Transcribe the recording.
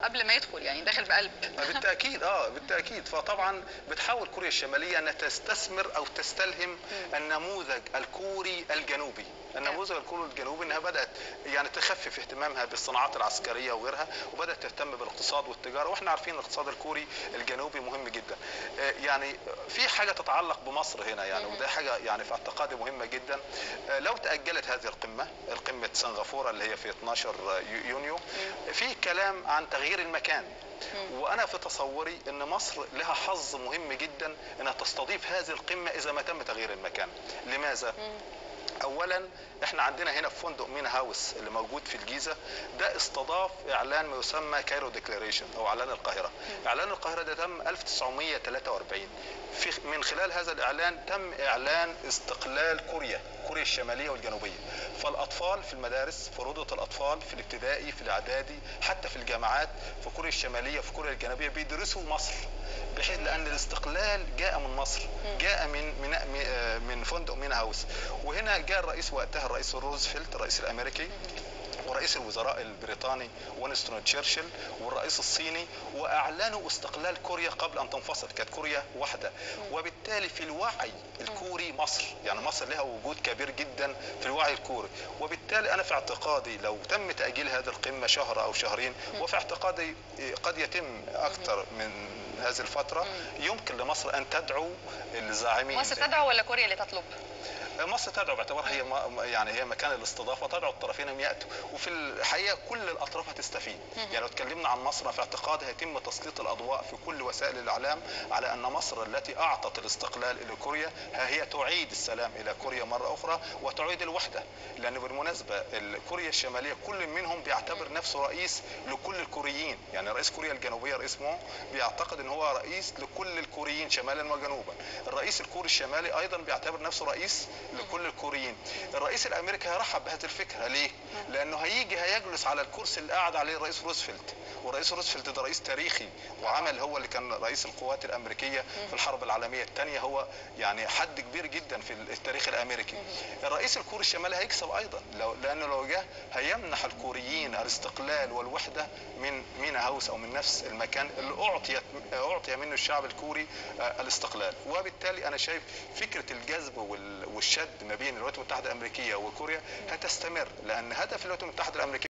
قبل ما يدخل يعني داخل بقلب بالتاكيد اه بالتاكيد فطبعا بتحاول كوريا الشماليه انها تستثمر او تستلهم النموذج الكوري الجنوبي النموذج الكوري الجنوبي انها بدات يعني تخفف اهتمامها بالصناعات العسكريه وغيرها وبدات تهتم بالاقتصاد والتجاره واحنا عارفين الاقتصاد الكوري الجنوبي مهم جدا آه، يعني في حاجه تتعلق بمصر هنا يعني وده حاجه يعني في اعتقادي مهمه جدا آه، لو تاجلت هذه القمه القمه سنغافوره اللي هي في 12 يونيو في كلام عن تغيير المكان وانا في تصوري ان مصر لها حظ مهم جدا انها تستضيف هذه القمه اذا ما تم تغيير المكان لماذا اولا احنا عندنا هنا في فندق مينا هاوس اللي موجود في الجيزه ده استضاف اعلان ما يسمى كايرو ديكلاريشن او اعلان القاهره اعلان القاهره ده تم 1943 في من خلال هذا الاعلان تم اعلان استقلال كوريا كوريا الشماليه والجنوبيه فالاطفال في المدارس في روضه الاطفال في الابتدائي في الاعدادي حتى في الجامعات في كوريا الشماليه في كوريا الجنوبيه بيدرسوا مصر بحيث لان الاستقلال جاء من مصر جاء من من من فندق مينا هاوس وهنا جاء الرئيس وقتها الرئيس روزفلت الرئيس الامريكي ورئيس الوزراء البريطاني وينستون تشرشل والرئيس الصيني واعلنوا استقلال كوريا قبل ان تنفصل كانت كوريا واحده وبالتالي في الوعي الكوري مصر يعني مصر لها وجود كبير جدا في الوعي الكوري وبالتالي انا في اعتقادي لو تم تاجيل هذه القمه شهر او شهرين وفي اعتقادي قد يتم اكثر من هذه الفترة يمكن لمصر أن تدعو الزاعمين مصر تدعو ولا كوريا اللي تطلب؟ مصر تدعو باعتبارها هي يعني هي مكان الاستضافه تدعو الطرفين ان ياتوا وفي الحقيقه كل الاطراف هتستفيد يعني لو اتكلمنا عن مصر في اعتقادي هيتم تسليط الاضواء في كل وسائل الاعلام على ان مصر التي اعطت الاستقلال الى كوريا ها هي تعيد السلام الى كوريا مره اخرى وتعيد الوحده لان بالمناسبه كوريا الشماليه كل منهم بيعتبر نفسه رئيس لكل الكوريين يعني رئيس كوريا الجنوبيه رئيس مون بيعتقد ان هو رئيس لكل الكوريين شمالا وجنوبا الرئيس الكوري الشمالي ايضا بيعتبر نفسه رئيس لكل الكوريين الرئيس الامريكي هيرحب بهذه الفكره ليه لانه هيجي هيجلس على الكرسي اللي قعد عليه الرئيس روزفلت والرئيس روزفلت ده رئيس تاريخي وعمل هو اللي كان رئيس القوات الامريكيه في الحرب العالميه الثانيه هو يعني حد كبير جدا في التاريخ الامريكي الرئيس الكوري الشمالي هيكسب ايضا لو لانه لو جه هيمنح الكوريين الاستقلال والوحده من مينا هاوس او من نفس المكان اللي اعطيت اعطي منه الشعب الكوري الاستقلال وبالتالي انا شايف فكره الجذب والشد ما بين الولايات المتحده الامريكيه وكوريا هتستمر لان هدف الولايات المتحده الامريكيه